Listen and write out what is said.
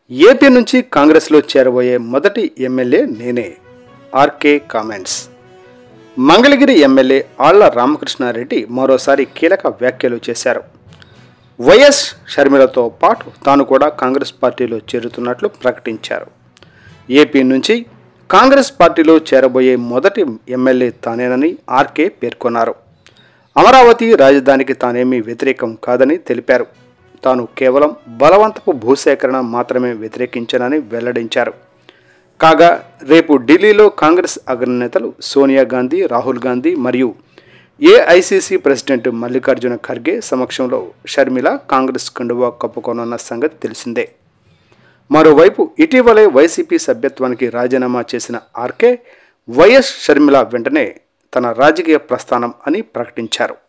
AP నుంచి కాంగ్రెస్లో చేరబోయే మొదటి ఎమ్మెల్యే నేనే RK comments Mangalagiri MLA Alla Ramakrishna Reddy మరోసారి కీలక వ్యాఖ్యలు చేశారు వైఎస్ షర్మిలతో పాటు తాను కూడా కాంగ్రెస్ పార్టీలో చేరుతున్నట్లు ప్రకటించారు ఏపీ నుంచి కాంగ్రెస్ పార్టీలో చేరబోయే మొదటి ఎమ్మెల్యే తానేనని ఆర్కే పేర్కొన్నారు అమరావతి రాజధానికి తానేమీ వ్యతిరేకం కాదని తెలిపారు తాను కేవలం బలవంతపు భూసేకరణ మాత్రమే వ్యతిరేకించానని వెల్లడించారు కాగా రేపు ఢిల్లీలో కాంగ్రెస్ అగ్రనేతలు సోనియా గాంధీ రాహుల్ గాంధీ మరియు ఏఐసిసి ప్రెసిడెంట్ మల్లికార్జున ఖర్గే సమక్షంలో షర్మిల కాంగ్రెస్ కండువా కప్పుకోనున్న సంగతి తెలిసిందే మరోవైపు ఇటీవలే వైసీపీ సభ్యత్వానికి రాజీనామా చేసిన ఆర్కే వైఎస్ షర్మిల వెంటనే తన రాజకీయ ప్రస్థానం అని ప్రకటించారు